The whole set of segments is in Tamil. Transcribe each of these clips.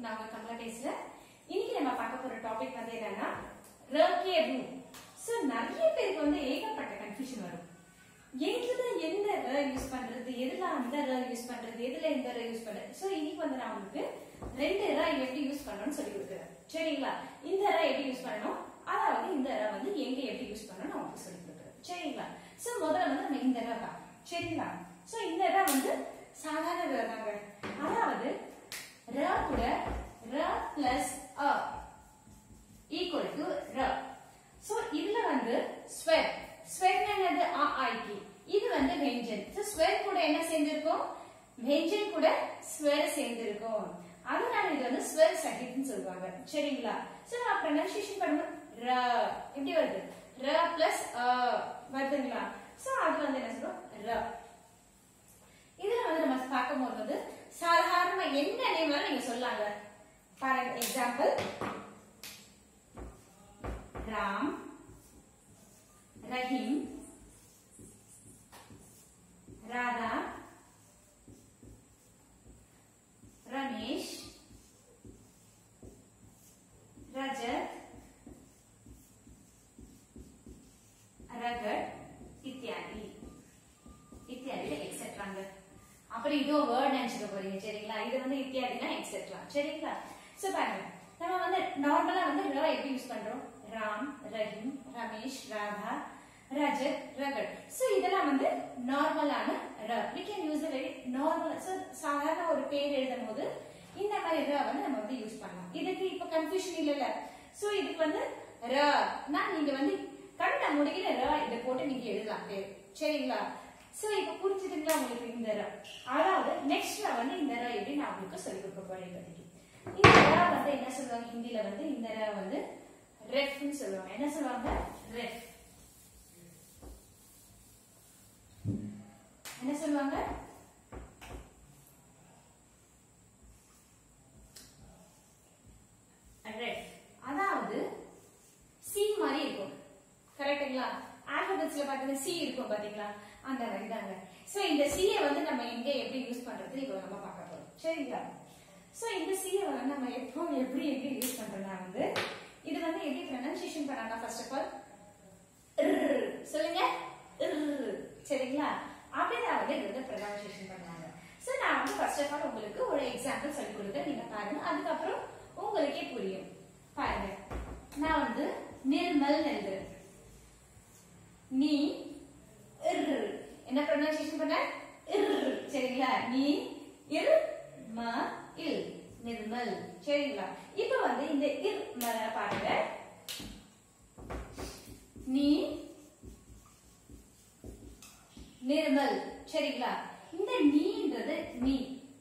நான் உங்க கமலா பேசுறேன் இன்னைக்கு நம்ம பார்க்க போற டாபிக் வந்து என்னன்னா ரர்கே ரூ சோ நிறைய பேருக்கு வந்து ஏகப்பட்ட கன்ஃபியூஷன் வரும் எதுல எந்த ர யூஸ் பண்றது எதுல அந்த ர யூஸ் பண்றது எதுல எந்த ர யூஸ் பண்றது சோ இன்னைக்கு வந்து நான் உங்களுக்கு ரெண்டு ர எப்படி யூஸ் பண்ணணும்னு சொல்லி கொடுக்குறேன் சரிங்களா இந்த ர எப்படி யூஸ் பண்ணணும் அதாவது இந்த ர வந்து எங்க எப்படி யூஸ் பண்ணணும் நான் உங்களுக்கு சொல்லி கொடுக்குறேன் சரிங்களா சோ முதல்ல வந்து நம்ம இந்த ர தான் சரிங்களா சோ இந்த ர வந்து சாதாரண ர தாங்க அதாவது ர கூட ர பிளஸ் அ ஈக்குவல் டு ர சோ இதுல வந்து ஸ்வெர் ஸ்வெர் என்னது ஆ ஆய்க்கு இது வந்து வெஞ்சன் சோ ஸ்வெர் கூட என்ன சேர்ந்திருக்கும் வெஞ்சன் கூட ஸ்வெர் சேர்ந்திருக்கும் அதனால இது வந்து ஸ்வெர் சகித்னு சொல்லுவாங்க சரிங்களா சோ நான் ப்ரொனன்சியேஷன் பண்ணும்போது ர எப்படி வருது ர பிளஸ் அ வருதுங்களா சோ அது வந்து என்ன சொல்றோம் ர இதுல வந்து நம்ம பார்க்கும்போது வந்து சாதாரண என்ன நேம் வேணாலும் நீங்க சொல்லாங்க ஃபார் எக்ஸாம்பிள் ராம் ரஹீம் ராதா ரமேஷ் ரஜத் ரகட் இத்தியாதி இத்தியாதி எக்ஸெட்ராங்க அப்படி இதோ வேர்ட் நினைச்சுக்க போறீங்க சரிங்களா இது வந்து இத்தியாதினா எக்ஸெட்ரா சரிங்களா சோ பாருங்க நம்ம வந்து நார்மலா வந்து ர எப்படி யூஸ் பண்றோம் ராம் ரஹீம் ரமேஷ் ராதா ரஜத் ரகட் சோ இதெல்லாம் வந்து நார்மலான ர we can use a very normal so சாதாரண ஒரு பேர் எழுதும் போது இந்த மாதிரி ர வந்து நம்ம வந்து யூஸ் பண்ணலாம் இதுக்கு இப்ப கன்ஃபியூஷன் இல்லல சோ இதுக்கு வந்து ர நான் நீங்க வந்து கண்ண முடிக்கிற ர இதை போட்டு நீங்க எழுதலாம் பேர் சரிங்களா சோ இப்ப புரிஞ்சுதுங்களா உங்களுக்கு இந்த ர அதாவது நெக்ஸ்ட் வந்து இந்த ர எப்படி நான் உங்களுக்கு சொல்லி கொடுக்க போறேன் இப்போதைக்கு இந்த ர வந்து என்ன சொல்லுவாங்க ஹிந்தில வந்து இந்த ர வந்து ரெஃப்னு சொல்லுவாங்க என்ன சொல்லுவாங்க ரெஃப் என்ன சொல்லுவாங்க ரெஃப் அதாவது சி மாதிரி இருக்கும் கரெக்ட்டுங்களா ஆல்பபெட்ஸ்ல பாத்தீங்கன்னா சி இருக்கும் பாத்தீங்களா அந்த மாதிரி தாங்க சோ இந்த சியை வந்து நம்ம எங்க எப்படி யூஸ் பண்றது இப்போ நம்ம பார்க்க போறோம் சரிங்களா சோ இந்த சியை வந்து நம்ம எப்போ எப்படி எப்படி யூஸ் பண்றோம்னா வந்து இது வந்து எப்படி ப்ரொனன்சியேஷன் பண்ணாங்க ஃபர்ஸ்ட் ஆஃப் ஆல் சொல்லுங்க இர். சரிங்களா அப்படிதான் வந்து இது வந்து ப்ரொனன்சியேஷன் பண்ணுவாங்க சோ நான் வந்து ஃபர்ஸ்ட் ஆஃப் ஆல் உங்களுக்கு ஒரு எக்ஸாம்பிள் சொல்லி கொடுக்க நீங்க பாருங்க அதுக்கப்புறம் உங்களுக்கே புரியும் பாருங்க நான் வந்து நிர்மல் எழுதுறேன் நீ இர் என்ன ப்ரொனன்சியேஷன் பண்ண இர் சரிங்களா நீ இர் ம இல் நிர்மல் சரிங்களா இப்போ வந்து இந்த இர் ம பாருங்க நீ நிர்மல் சரிங்களா இந்த நீன்றது நீ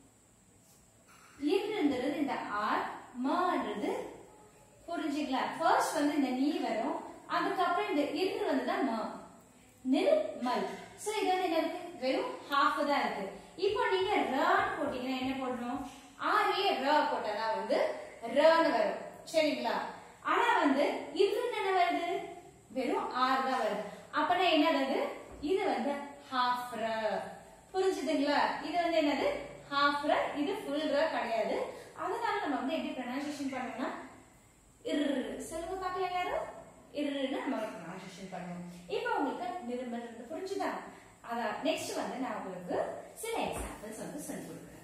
இருன்றது இந்த ஆர் மன்றது புரிஞ்சுங்களா ஃபர்ஸ்ட் வந்து இந்த நீ வரும் அதுக்கப்புறம் இந்த இரு வந்து தான் ம நிர்மல் சோ இது வந்து என்ன இருக்கு வெறும் ஹாஃப் தான் இருக்கு இப்போ நீங்க ரன்னு போட்டீங்கன்னா என்ன போடணும் ஆர் ஏ ர போட்டதா வந்து ரன்னு வரும் சரிங்களா ஆனா வந்து இதுன்னு என்ன வருது வெறும் ஆர் தான் வருது அப்பனா என்னது இது வந்து ஹாஃப் ர புரிஞ்சுதுங்களா இது வந்து என்னது ஹாஃப் ர இது ஃபுல் ர கிடையாது அதனால நம்ம வந்து எப்படி ப்ரொனன்சியேஷன் பண்ணோம்னா இரு சொல்லுங்க பார்க்கல எல்லாரும் இருன்னு நம்ம ப்ரொனன்சியேஷன் பண்ணுவோம் இப்போ உங்களுக்கு நிர்மல் இருந்து புரிஞ்சுதா அதான் நெக்ஸ்ட் வந்து நான் உங்களுக்கு சில எக்ஸாம்பிள்ஸ் வந்து சொல்லி கொடுக்குறேன்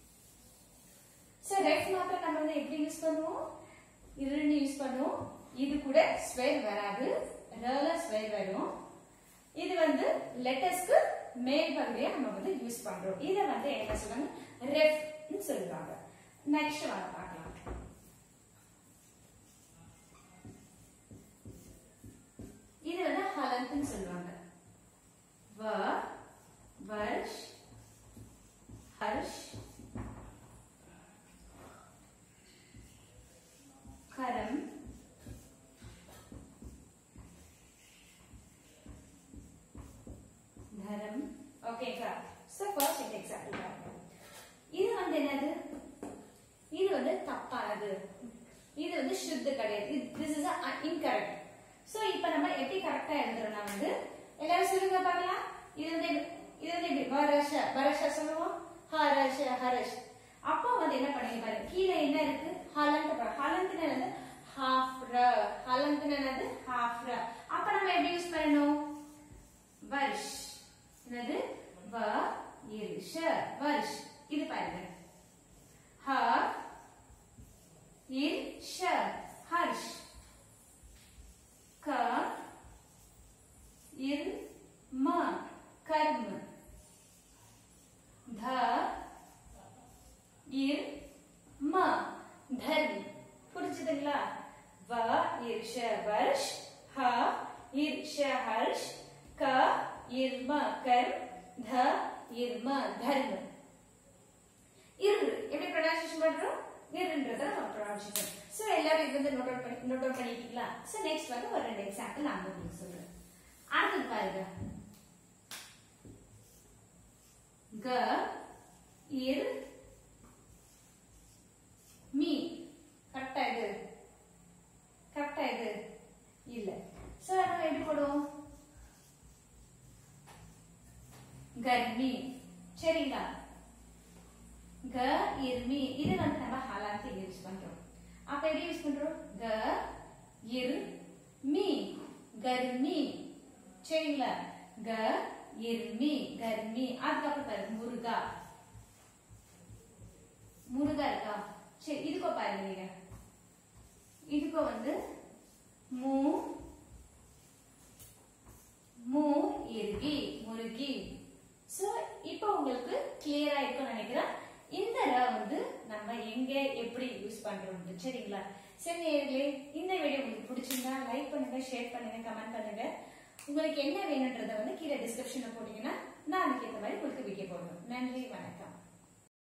சோ ரெஃப் மாத்திரம் நம்ம வந்து எப்படி யூஸ் பண்ணுவோம் இருன்னு யூஸ் பண்ணுவோம் இது கூட ஸ்வெர் வராது ரல ஸ்வெர் வரும் இது வந்து லெட்டர்ஸ்க்கு மேல் பகுதியை நம்ம வந்து யூஸ் பண்றோம் இதை வந்து என்ன சொல்லுவாங்க ரெஃப்னு சொல்லுவாங்க நெக்ஸ்ட் வாங்க பார்க்கலாம் இது வந்து ஹலந்த்னு சொல்லுவாங்க வ வர்ஷ் ஹர்ஷ் கரம் தரம் ஓகேங்களா சோ ஃபர்ஸ்ட் இந்த எக்ஸாம்பிள் பாருங்க இது வந்து என்னது இது வந்து தப்பானது இது வந்து சுத்த கிடையாது திஸ் இஸ் இன்கரெக்ட் சோ இப்போ நம்ம எப்படி கரெக்டா எழுதுறோம்னா வந்து எல்லாரும் சொல்லுங்க பார்க்கலாம் இது வந்து இது வந்து எப்படி வரஷ வரஷ சொல்லுவோம் ஹரஷ ஹரஷ் அப்போ வந்து என்ன பண்ணீங்க பாருங்க கீழே என்ன இருக்கு ஹலந்த் ஹலந்த் என்னது ஹாஃப் ர ஹலந்த் என்னது ஹாஃப் ர அப்ப நம்ம எப்படி யூஸ் பண்ணணும் வருஷ் என்னது வ இர்ஷ வருஷ் இது பாருங்க ஹ இர்ஷ ஹர்ஷ் க இர் ம கர்ம ध இர் ம தர்ம புரிஞ்சுதுங்களா வ இர்ஷ வர்ஷ் ஹ இர்ஷ ஹர்ஷ் க இர்ம கர் த இர்ம தர்ம இர் எப்படி ப்ரொனன்சியேஷன் பண்றோம் இருன்றத நம்ம ப்ரொனன்சியேஷன் சோ எல்லாரும் இது வந்து நோட் அவுட் பண்ணி நோட் அவுட் பண்ணிட்டீங்களா சோ நெக்ஸ்ட் வந்து ஒரு ரெண்டு எக்ஸாம்பிள் நான் உங்களுக்கு சொல்றேன் அடுத்தது பாருங்க க இர் மீ கரெக்டா இது கரெக்டா இது இல்ல சோ நம்ம எப்படி போடுவோம் கர்மி சரிங்களா க இர்மி இது வந்து நம்ம ஹாலாத்தி யூஸ் பண்றோம் அப்ப எப்படி யூஸ் பண்றோம் க இர் மீ கர்மி சரிங்களா க இர்மி கர்மி அதுக்கப்புறம் பாருங்க முருகா முருகா இருக்கா சரி இதுக்கோ பாருங்க நீங்க இதுக்கோ வந்து மூ மூ இறுகி முருகி சோ இப்போ உங்களுக்கு கிளியரா இருக்கும்னு நினைக்கிறேன் இந்த ர வந்து நம்ம எங்க எப்படி யூஸ் பண்றோம் சரிங்களா சரி நேயர்களே இந்த வீடியோ உங்களுக்கு பிடிச்சிருந்தா லைக் பண்ணுங்க ஷேர் பண்ணுங்க கமெண்ட் பண்ணுங்க உங்களுக்கு என்ன வேணுன்றதை வந்து கீழே டிஸ்கிரிப்ஷன்ல போட்டீங்கன்னா நான் அதுக்கு ஏற்ற மாதிரி உங்களுக்கு வீடியோ போடுவேன் நன்றி வணக்கம்